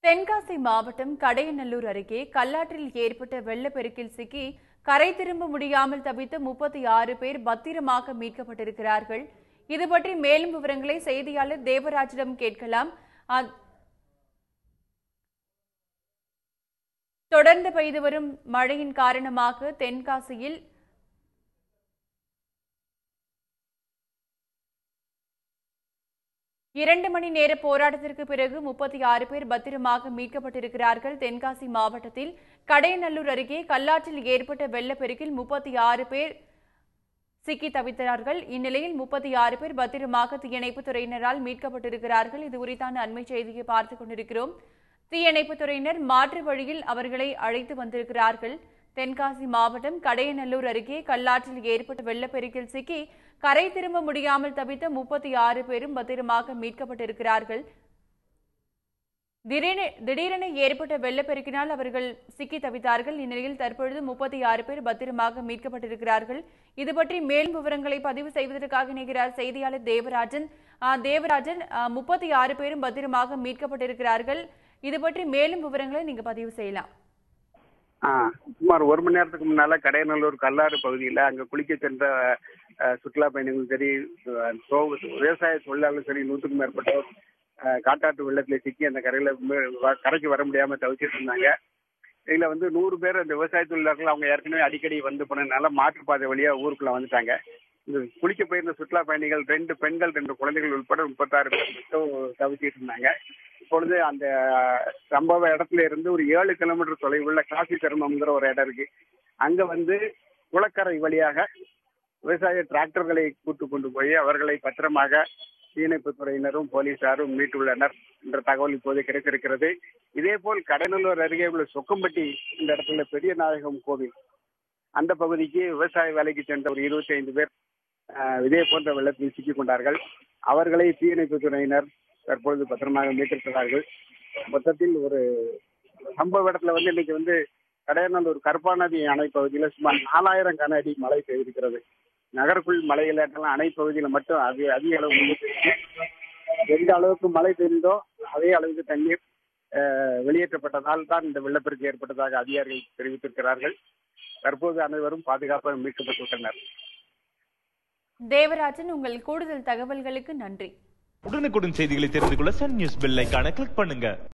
தென்காசி மாவட்டம் கடையநல்லூர் அருகே கல்லாற்றில் ஏற்பட்ட வெள்ளப்பெருக்கில் சிக்கி கரை திரும்ப முடியாமல் தவித்த முப்பத்தி ஆறு பேர் பத்திரமாக மீட்கப்பட்டிருக்கிறார்கள் இது பற்றி மேலும் விவரங்களை செய்தியாளர் தேவராஜிடம் கேட்கலாம் அ- தொடர்ந்து பெய்து வரும் மழையின் காரணமாக தென்காசியில் இரண்டு மணி நேர போராட்டத்திற்கு பிறகு முப்பத்தி ஆறு பேர் பத்திரமாக மீட்கப்பட்டிருக்கிறார்கள் தென்காசி மாவட்டத்தில் கடையநல்லூர் அருகே கல்லாற்றில் ஏற்பட்ட வெள்ளப்பெருக்கில் முப்பத்தி ஆறு பேர் சிக்கி தவித்தார்கள் இந்நிலையில் முப்பத்தி ஆறு பேர் பத்திரமாக தீயணைப்புத் துறையினரால் மீட்கப்பட்டிருக்கிறார்கள் இது குறித்தான அண்மை செய்தியை பார்த்துக் கொண்டிருக்கிறோம் தீயணைப்புத் துறையினர் மாற்று வழியில் அவர்களை அழைத்து வந்திருக்கிறார்கள் தென்காசி மாவட்டம் கடையநல்லூர் அருகே கல்லாற்றில் ஏற்பட்ட வெள்ளப்பெருக்கில் சிக்கி கரை திரும்ப முடியாமல் தவித்த முப்பத்தி ஆறு பேரும் பத்திரமாக மீட்கப்பட்டிருக்கிறார்கள் திடீரென திடீரென ஏற்பட்ட வெள்ளப்பெருக்கினால் அவர்கள் சிக்கி தவித்தார்கள் இந்நிலையில் தற்பொழுது முப்பத்தி ஆறு பேர் பத்திரமாக மீட்கப்பட்டிருக்கிறார்கள் இது பற்றி மேலும் விவரங்களை பதிவு செய்வதற்காக இணைகிறார் செய்தியாளர் தேவராஜன் ஆ, தேவராஜன் முப்பத்தி ஆறு பேரும் பத்திரமாக மீட்கப்பட்டிருக்கிறார்கள் இது பற்றி மேலும் விவரங்களை நீங்க பதிவு செய்யலாம் ஆ, சுமார் ஒரு மணி நேரத்துக்கு முன்னால கடையநல்லூர் கல்லாறு பகுதியில் அங்க குளிக்க சென்ற அஹ், சுற்றுலா பயணிகளும் சரி அஹ், தோ- விவசாய தொழிலாளர்களும் சரி நூற்றுக்கும் மேற்பட்டோர் அஹ், காட்டாற்று வெள்ளத்துல சிக்கி அந்த கரையில ம- வ- கரைக்கு வர முடியாம தவிச்சிட்டு இருந்தாங்க இதுல வந்து நூறு பேர் அந்த விவசாய தொழிலாளர்கள் அவங்க ஏற்கனவே அடிக்கடி வந்து போனதுனால மாற்றுப்பாதை வழியா ஊருக்குள்ள வந்துட்டாங்க இந்த குளிக்க போயிருந்த சுற்றுலா பயணிகள் ரெண்டு பெண்கள் ரெண்டு குழந்தைகள் உட்பட முப்பத்தாறு பேர் மட்டும் தவிச்சிட்டு இருந்தாங்க இப்பொழுது அந்த சம்பவ இடத்துல இருந்து ஒரு ஏழு கிலோமீட்டர் தொலைவுள்ள காசி தர்மம்ங்கிற ஒரு இடம் இருக்கு அங்க வந்து குளக்கரை வழியாக விவசாய டிராக்டர்களை கூட்டு கொண்டு போய் அவர்களை பத்திரமாக தீயணைப்புத் துறையினரும் போலீசாரும் மீட்டுள்ளனர் என்ற தகவல் இப்போது கிடைத்திருக்கிறது இதே போல் கடலூர் அருகே உள்ள சொக்கம்பட்டி இந்த இடத்துல பெரிய நாயகம் கோவில் அந்த பகுதிக்கு விவசாய வேலைக்கு சென்ற ஒரு இருபத்தி ஐந்து பேர் அஹ், இதே போன்ற வெள்ளத்தில் சிக்கிக் கொண்டார்கள் அவர்களை தீயணைப்புத் துறையினர் தற்பொழுது பத்திரமாக மீட்டிருக்கிறார்கள் மொத்தத்தில் ஒரு சம்பவ இடத்துல வந்து இன்னைக்கு வந்து கடையநல்லூர் கருப்பாநதி அணை பகுதியில் சுமார் நாலாயிரம் கன அடி மழை பெய்திருக்கிறது நகருக்குள் மலைகளெல்லாம் அணை பகுதியில் மட்டும் அதிக அதிக அளவு மழை பெய்யுது எந்த அளவுக்கு மழை பெய்தோ அதே அளவுக்கு தண்ணீர் அஹ், வெளியேற்றப்பட்டதால் தான் இந்த வெள்ளப்பெருக்கு ஏற்பட்டதாக அதிகாரிகள் தெரிவித்திருக்கிறார்கள் தற்போது அனைவரும் பாதுகாப்பாக மீட்கப்பட்டுள்ளனர் தேவராஜன் உங்கள் கூடுதல் தகவல்களுக்கு நன்றி உடனுக்குடன் செய்திகளை தெரிந்து கொள்ள சன் நியூஸ் பெல் ஐகானை கிளிக் பண்ணுங்க